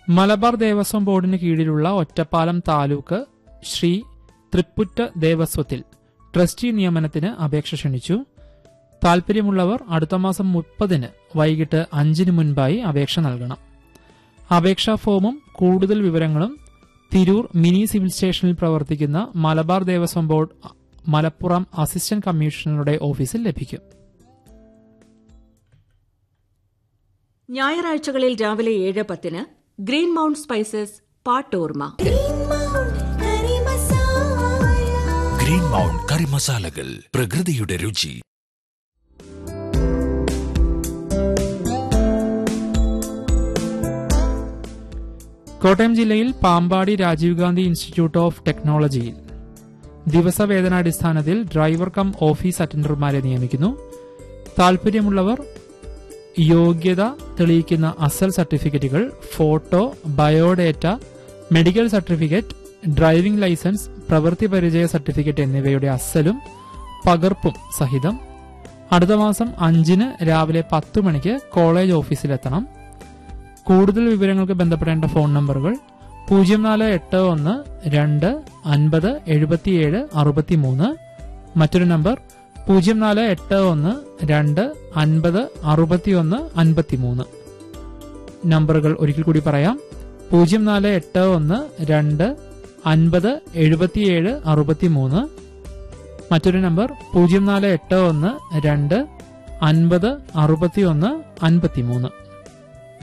മലബാർ ദേവസ്വം ബോർഡിന് കീഴിലുള്ള ഒറ്റപ്പാലം താലൂക്ക് ശ്രീ തൃപ്പുറ്റ ദേവസ്വത്തിൽ ട്രസ്റ്റി നിയമനത്തിന് അപേക്ഷ ക്ഷണിച്ചു താൽപര്യമുള്ളവർ അടുത്ത മാസം മുപ്പതിന് വൈകിട്ട് അഞ്ചിന് മുൻപായി അപേക്ഷ നൽകണം അപേക്ഷാ ഫോമും കൂടുതൽ വിവരങ്ങളും തിരൂർ മിനി സിവിൽ സ്റ്റേഷനിൽ പ്രവർത്തിക്കുന്ന മലബാർ ദേവസ്വം ബോർഡ് മലപ്പുറം അസിസ്റ്റന്റ് കമ്മീഷണറുടെ ഓഫീസിൽ ലഭിക്കും ഞായറാഴ്ചകളിൽ രാവിലെ ഏഴ് പത്തിന് ഗ്രീൻ മൗണ്ട് സ്പൈസസ് പാട്ടോർമ ഗ്രീൻ മൗണ്ട് കറി മസാലകൾ പ്രകൃതിയുടെ രുചി കോട്ടയം ജില്ലയിൽ പാമ്പാടി രാജീവ് ഗാന്ധി ഇൻസ്റ്റിറ്റ്യൂട്ട് ഓഫ് ടെക്നോളജിയിൽ ദിവസവേതനാടിസ്ഥാനത്തിൽ ഡ്രൈവർ കം ഓഫീസ് അറ്റൻഡർമാരെ നിയമിക്കുന്നു താൽപര്യമുള്ളവർ യോഗ്യത തെളിയിക്കുന്ന അസൽ സർട്ടിഫിക്കറ്റുകൾ photo biodata medical certificate driving licence പ്രവൃത്തി പരിചയ സർട്ടിഫിക്കറ്റ് എന്നിവയുടെ അസലും പകർപ്പും സഹിതം അടുത്ത മാസം അഞ്ചിന് രാവിലെ പത്ത് മണിക്ക് കോളേജ് ഓഫീസിലെത്തണം കൂടുതൽ വിവരങ്ങൾക്ക് ബന്ധപ്പെടേണ്ട ഫോൺ നമ്പറുകൾ പൂജ്യം നാല് എട്ട് ഒന്ന് രണ്ട് അൻപത് എഴുപത്തിയേഴ് അറുപത്തിമൂന്ന് മറ്റൊരു നമ്പർ പൂജ്യം നാല് എട്ട് ഒന്ന് രണ്ട് അൻപത് അറുപത്തിയൊന്ന് അൻപത്തിമൂന്ന് നമ്പറുകൾ ഒരിക്കൽ കൂടി പറയാം പൂജ്യം നാല് എട്ട് ഒന്ന് രണ്ട് അൻപത് എഴുപത്തിയേഴ് അറുപത്തിമൂന്ന് മറ്റൊരു നമ്പർ പൂജ്യം നാല് എട്ട് ഒന്ന് രണ്ട് അൻപത് അറുപത്തിയൊന്ന് അൻപത്തിമൂന്ന്